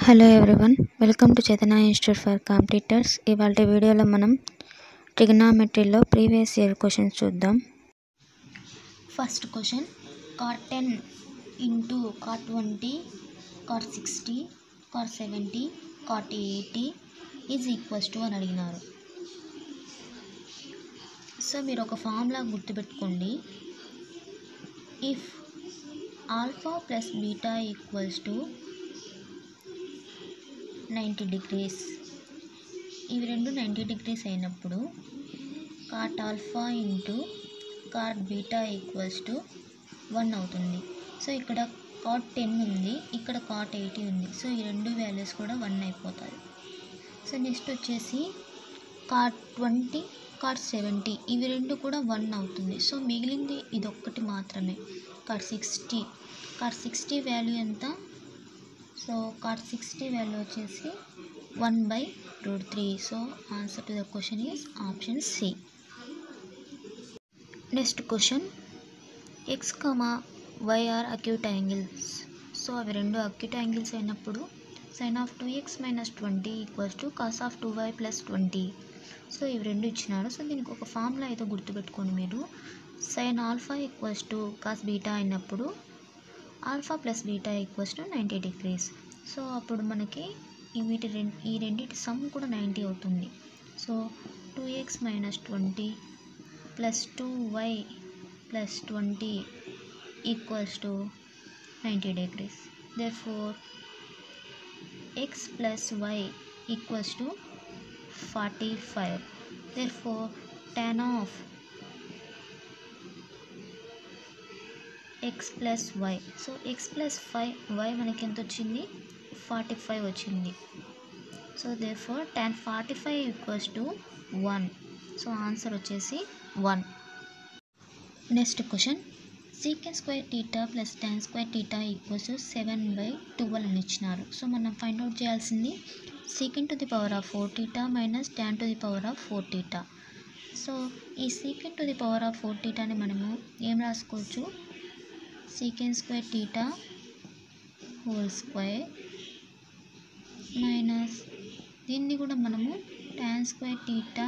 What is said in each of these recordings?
hello everyone welcome to Chaitanya institute for competitors ఇవాళ వీడియోలో మనం ట్రిగ్నామెట్రీలో ప్రీవియస్ ఇయర్ క్వశ్చన్స్ చూద్దాం first question cot ten into cot twenty cot sixty cot seventy cot eighty is equals to అని అడిగినారు so మీరు ఒక ఫార్ములా గుర్తుపెట్టుకోండి if alpha plus beta equals to ninety degrees ఇవి రెండు నైంటీ డిగ్రీస్ అయినప్పుడు cot alpha into cot beta equals to one అవుతుంది so ఇక్కడ కాట్ టెన్ ఉంది ఇక్కడ కాట్ ఎయిటీ ఉంది సో ఈ రెండు వాల్యూస్ కూడా వన్ అయిపోతాయి సో నెక్స్ట్ వచ్చేసి కాట్ ట్వంటీ కాట్ సెవెంటీ ఇవి రెండు కూడా వన్ అవుతుంది సో మిగిలింది ఇది ఒక్కటి మాత్రమే cot sixty cot sixty value ఎంత సో కాట్ సిక్స్టీ వాల్యూ వచ్చేసి one by root three so answer to the question is option C next question x comma y are acute angles so అవి రెండు acute angles అయినప్పుడు sine of two x minus twenty equals to cos of two y plus twenty so ఇవి రెండు ఇచ్చినారు so దీనికి ఒక formula అయితే గుర్తుపెట్టుకోండి మీరు sine alpha equals to cos beta అయినప్పుడు alpha plus beta equals to ninety degrees so అప్పుడు మనకి ఈ వీటి రెండు ఈ రెండింటి సమ్ కూడా నైంటీ అవుతుంది so two x minus twenty plus two y plus twenty equals to ninety degrees therefore x plus y equals to forty five therefore tan of x plus y so x plus five y మనకి ఎంత వచ్చింది forty five వచ్చింది so therefore tan forty five equals to one so answer వచ్చేసి one next question secant square theta plus tan square theta equals to seven by twelve అని ఇచ్చినారు so మనం find out చేయాల్సింది secant to the power of four theta minus tan to the power of four theta so ఈ secant to the power of four టీటాని మనము ఏం రాసుకోవచ్చు secant square theta whole square minus దీన్ని కూడా మనము tan square theta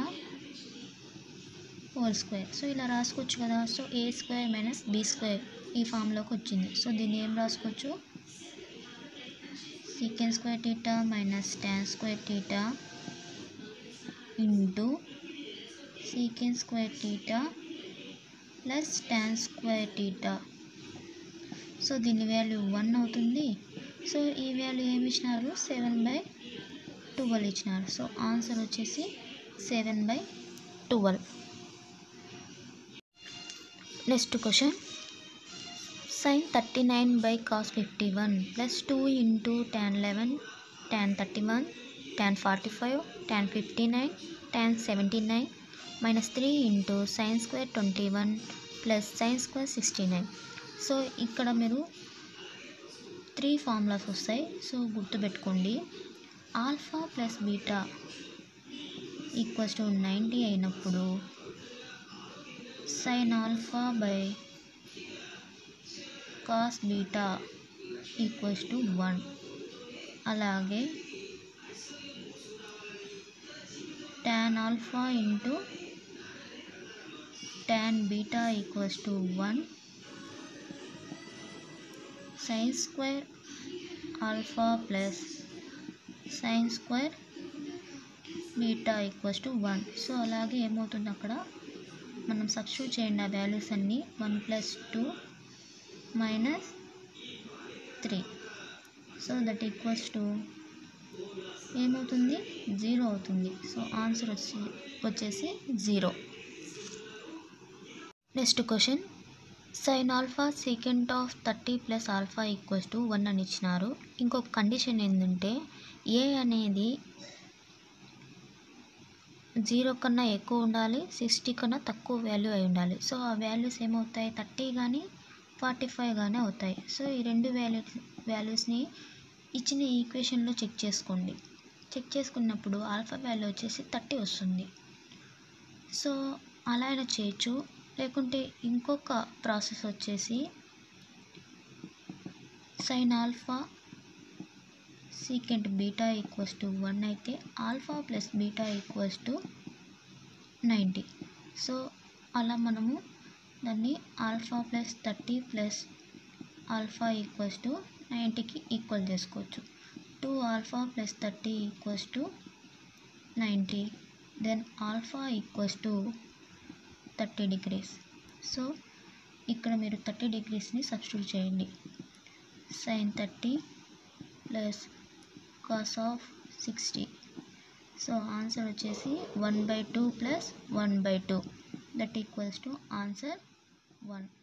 whole square so ఇలా రాసుకోవచ్చు కదా so a square minus b square ఈ ఫామ్లోకి వచ్చింది సో దీన్ని ఏం రాసుకోవచ్చు secant square theta minus tan square theta into secant square theta plus tan square theta so దీని వాల్యూ వన్ అవుతుంది సో ఈ వాల్యూ ఏమి ఇచ్చినారు సెవెన్ బై ట్వెల్వ్ ఇచ్చినారు సో ఆన్సర్ వచ్చేసి seven by twelve next question sine thirty nine by cos fifty one plus two into tan eleven tan thirty one tan forty five tan fifty nine tan seventy nine minus three into sine square twenty one plus sine square sixty nine so ఇక్కడ మీరు three formulas వస్తాయి so గుర్తుపెట్టుకోండి alpha plus beta equals to ninety అయినప్పుడు sine alpha by cos beta equals to one అలాగే tan alpha into tan beta equals to one sine square alpha plus sine square beta equals to one so అలాగే ఏమవుతుంది అక్కడ మనం substitute చేయండి ఆ values అన్నీ one plus two minus three so that equals to ఏమవుతుంది zero అవుతుంది so answer వచ్చి వచ్చేసి zero next question sine alpha secant of thirty plus alpha equals to one అని ఇచ్చినారు ఇంకొక కండిషన్ ఏంటంటే ఏ అనేది జీరో కన్నా ఎక్కువ ఉండాలి సిక్స్టీ కన్నా తక్కువ వాల్యూ అయి ఉండాలి సో ఆ వాల్యూస్ ఏమవుతాయి థర్టీ కానీ ఫార్టీ ఫైవ్ కానీ అవుతాయి సో ఈ రెండు వాల్యూ వాల్యూస్ని ఇచ్చిన ఈక్వేషన్లో చెక్ చేసుకోండి చెక్ చేసుకున్నప్పుడు ఆల్ఫా వాల్యూ వచ్చేసి థర్టీ వస్తుంది సో అలా అయినా చేయొచ్చు లేకుంటే ఇంకొక ప్రాసెస్ వచ్చేసి sine alpha secant beta equals to one అయితే alpha plus beta equals to ninety so అలా మనము దాన్ని alpha plus thirty plus alpha equals to నైంటీకి ఈక్వల్ చేసుకోవచ్చు two alpha plus thirty equals to ninety then alpha equals to thirty degrees so ఇక్కడ మీరు thirty డిగ్రీస్ని substitute చేయండి sign thirty plus cos of sixty so answer వచ్చేసి one by two plus one by two that equals to answer one